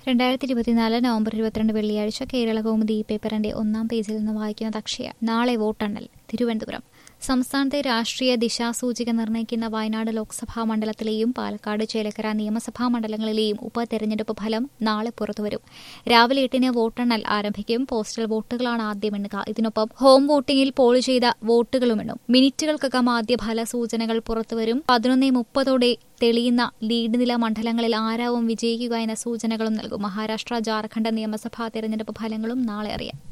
രണ്ടായിരത്തി ഇരുപത്തിനാല് നവംബർ ഇരുപത്തിരണ്ട് വെള്ളിയാഴ്ച കേരള കൗമുദി ഈ പേപ്പറിന്റെ ഒന്നാം പേജിൽ നിന്ന് വായിക്കുന്നത് അക്ഷയ നാളെ വോട്ടെണ്ണൽ തിരുവനന്തപുരം സംസ്ഥാനത്തെ രാഷ്ട്രീയ ദിശാസൂചിക നിർണ്ണയിക്കുന്ന വയനാട് ലോക്സഭാ മണ്ഡലത്തിലെയും പാലക്കാട് ചേലക്കര നിയമസഭാ മണ്ഡലങ്ങളിലെയും ഉപതെരഞ്ഞെടുപ്പ് ഫലം നാളെ പുറത്തുവരും രാവിലെ എട്ടിന് വോട്ടെണ്ണൽ ആരംഭിക്കും പോസ്റ്റൽ വോട്ടുകളാണ് ആദ്യം എണ്ണുക ഇതിനൊപ്പം ഹോം വോട്ടിംഗിൽ പോൾ ചെയ്ത വോട്ടുകളും എണ്ണും മിനിറ്റുകൾക്കകം ആദ്യ ഫലസൂചനകൾ പുറത്തുവരും പതിനൊന്ന് മുപ്പതോടെ തെളിയുന്ന ലീഡ് നില മണ്ഡലങ്ങളിൽ ആരാവും വിജയിക്കുക എന്ന സൂചനകളും നൽകും മഹാരാഷ്ട്ര ജാർഖണ്ഡ് നിയമസഭാ തെരഞ്ഞെടുപ്പ് ഫലങ്ങളും നാളെ അറിയാം